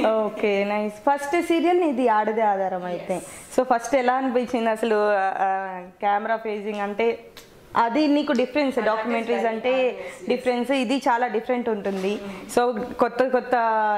okay nice first serial ఇది ఆడదే ఆధారం అయితే సో ఫస్ట్ ఎలా అనిపించింది అసలు కెమెరా ఫేజింగ్ అంటే అది నీకు డిఫరెన్స్ డాక్యుమెంటరీస్ అంటే డిఫరెన్స్ ఇది చాలా డిఫరెంట్ ఉంటుంది సో కొత్త కొత్త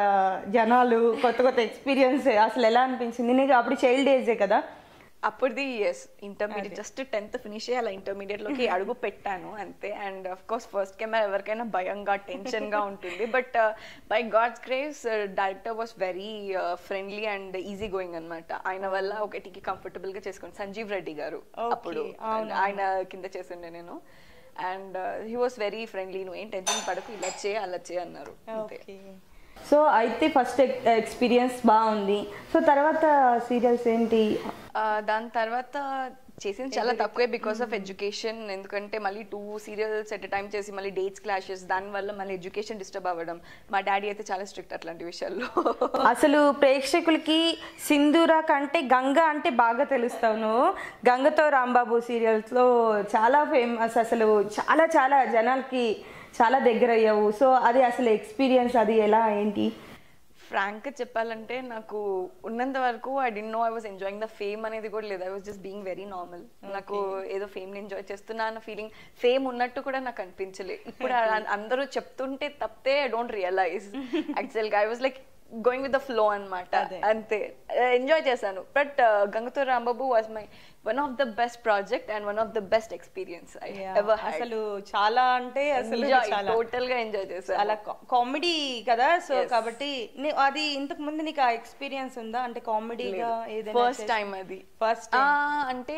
జనాలు కొత్త కొత్త ఎక్స్పీరియన్స్ అసలు ఎలా అనిపించింది నీకు అప్పుడు చైల్డ్ ఏజే కదా అప్పుడుది ఎస్ ఇంటర్మీడియట్ జస్ట్ టెన్త్ ఫినిష్ అలా ఇంటర్మీడియట్ లోకి అడుగు పెట్టాను అంతే and of course first camera ఎవరికైనా భయంగా టెన్షన్ గా ఉంటుంది but by god's grace director was very friendly and easy going అనమాట ఆయన వల్ల ఒకటికి కంఫర్టబుల్ గా చేసుకోండి సంజీవ్ రెడ్డి గారు అప్పుడు ఆయన కింద చేసిండే నేను and he was very friendly నువ్వు ఏం టెన్షన్ పడకు ఇలా చేయ అలా చేయ అన్నారు అంతే సో అయితే ఫస్ట్ ఎక్స్పీరియన్స్ బాగుంది సో తర్వాత సీరియల్స్ ఏంటి ఆ, దాని తర్వాత చేసింది చాలా తక్కువే బికాస్ ఆఫ్ ఎడ్యుకేషన్ ఎందుకంటే మళ్ళీ టూ సీరియల్స్ ఎట్ టైం చేసి మళ్ళీ డేట్స్ క్లాషెస్ దానివల్ల మళ్ళీ ఎడ్యుకేషన్ డిస్టర్బ్ అవ్వడం మా డాడీ అయితే చాలా స్ట్రిక్ట్ అట్లాంటి విషయాల్లో అసలు ప్రేక్షకులకి సింధూర కంటే గంగ అంటే బాగా తెలుస్తావు నువ్వు గంగతో రాంబాబు సీరియల్స్లో చాలా ఫేమస్ అసలు చాలా చాలా జనాలకి చాలా దగ్గర అయ్యావు సో అది అసలు ఎక్స్పీరియన్స్ అది ఎలా ఏంటి ఫ్రాంక్ చెప్పాలంటే నాకు ఉన్నంత వరకు ఐ డి know I was enjoying the fame అనేది కూడా లేదు I was just being very normal నాకు ఏదో ఫేమ్ ఎంజాయ్ చేస్తున్నా అన్న ఫీలింగ్ ఫేమ్ ఉన్నట్టు కూడా నాకు అనిపించలే ఇప్పుడు ఆ- అందరూ చెప్తుంటే తప్పితే I don't realize actually I was like going with the flow అనమాట అంతే ఎంజాయ్ చేశాను బట్ గంగతో Rambabu was my one of the best project and one of the best experience I ever అసలు చాలా అంటే అసలు చాలా టోటల్ గా ఎంజాయ్ చేశాను అలా కామెడీ కదా సో కాబట్టి నీ- అది ఇంతకు ముందు నీకు ఆ ఎక్స్పీరియన్స్ ఉందా అంటే కామెడీగా ఏదైనా ఫస్ట్ టైం అది ఫస్ట్ ఆ, అంటే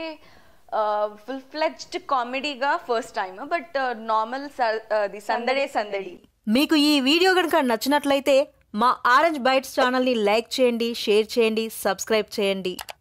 ఫుల్ ఫ్లెడ్జ్డ్ కామెడీగా ఫస్ట్ టైం బట్ నార్మల్ అది సందడే సందడి మీకు ఈ వీడియో కనుక నచ్చినట్లయితే మా ఆరెంజ్ బైట్స్ ఛానల్ని లైక్ చేయండి షేర్ చేయండి సబ్స్క్రైబ్ చేయండి